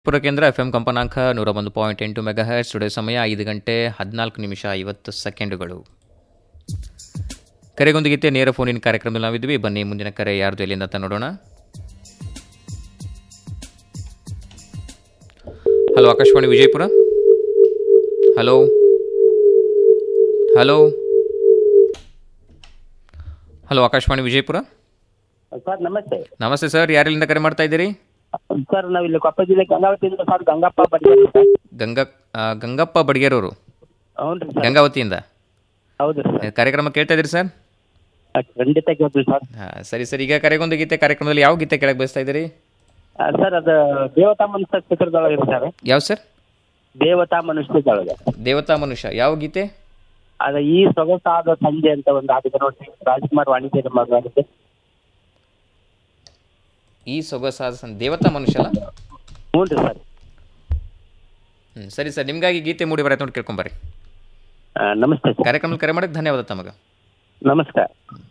ಪುರ ಕೇಂದ್ರ F M ಕಂಪನಾಂಕ ನೂರ ಒಂದು ಪಾಯಿಂಟ್ ಎಂಟು ಮೆಗಾ ಹರ್ಟ್ಸ್ ಸ್ಟುಡಿಯೋ ಸಮಯ ಐದು ಗಂಟೆ ಹದಿನಾಲ್ಕು ನಿಮಿಷ ಐವತ್ತು ಸೆಕೆಂಡುಗಳು ಕರೆಗೊಂದಿಗಿತ್ತೆ ನೇರ ಫೋನಿನ ಕಾರ್ಯಕ್ರಮದಲ್ಲಿ ನಾವಿದ್ವಿ ಬನ್ನಿ ಮುಂದಿನ ಕರೆ ಯಾರ್ದು ಎಲ್ಲಿಂದ ಅಂತ ನೋಡೋಣ hello Akashvani Vijayapura hello hello hello Akashvani Vijayapura sir ನಮಸ್ತೆ ನಮಸ್ತೆ ಸರ್ ಯಾರೆಲ್ಲಿಂದ ಕರೆ ಮಾಡ್ತಾ ಇದ್ದೀರಿ ಸರ್ ನಾವು ಇಲ್ಲಿ ಕೊಪ್ಪ ಜಿಲ್ಲೆ ಗಂಗಾವತಿಯಿಂದ ಸರ್ ಗಂಗಪ್ಪ ಬಡ್ಗೇರಿ ಸರ್ ಗಂಗಾ ಆ, ಗಂಗಪ್ಪ ಬಡ್ಗೇರವರು ಹ್ಞೂ ರೀ ಸರ್ ಗಂಗಾವತಿಯಿಂದ ಹೌದು ರೀ ಸರ್ ಕಾರ್ಯಕ್ರಮ ಕೇಳ್ತಾ ಇದ್ದೀರಿ ಸರ್ ಖಂಡಿತ ಕೇಳ್ತೀವಿ ಸರ್ ಹಾಂ ಸರಿ ಸರ್ ಈಗ ಕರೆಗೊಂದು ಗೀತೆ ಕಾರ್ಯಕ್ರಮದಲ್ಲಿ ಯಾವ ಗೀತೆ ಕೇಳಕ್ಕೆ ಬಯಸ್ತಾ ಇದ್ದೀರಿ ಆ, ಸರ್ ಅದು ದೇವತಾ ಮನುಷ್ಯ ಚಿತ್ರದೊಳಗೆ ಇದೆ ಸರ್ ಯಾವ ಸರ್ ದೇವತಾ ಮನುಷ್ಯದೊಳಗೆ ದೇವತಾ ಮನುಷ್ಯ ಯಾವ ಗೀತೆ ಅದ ಈ ಸೊಗಸಾದ ಸಂಜೆ ಅಂತ ಒಂದು ಹಾಡಿದೆ ನೋಡಿ ರಾಜ್ಕುಮಾರ್ ವಾಣಿಜ್ಯ ಮಗನಿಗೆ ಈ ಸೊಗಸಾದ ಸಂ- ದೇವತಾ ಮನುಷ್ಯ ಅಲ್ಲ ಹ್ಞೂ ರೀ ಸರ್ ಹ್ಞೂ ಸರಿ ಸರ್ ನಿಮಗಾಗಿ ಗೀತೆ ಮೂಡಿ ಬರತ್ತೆ ನೋಡಿ ಕೇಳ್ಕೊಂಬರ್ರಿ ಆ, ನಮಸ್ತೆ ಸರ್ ಕಾರ್ಯಕ್ರಮದಲ್ಲಿ ಕರೆ ಮಾಡೋಕ್ಕೆ ಧನ್ಯವಾದ ತಮಗೆ ನಮಸ್ಕಾರ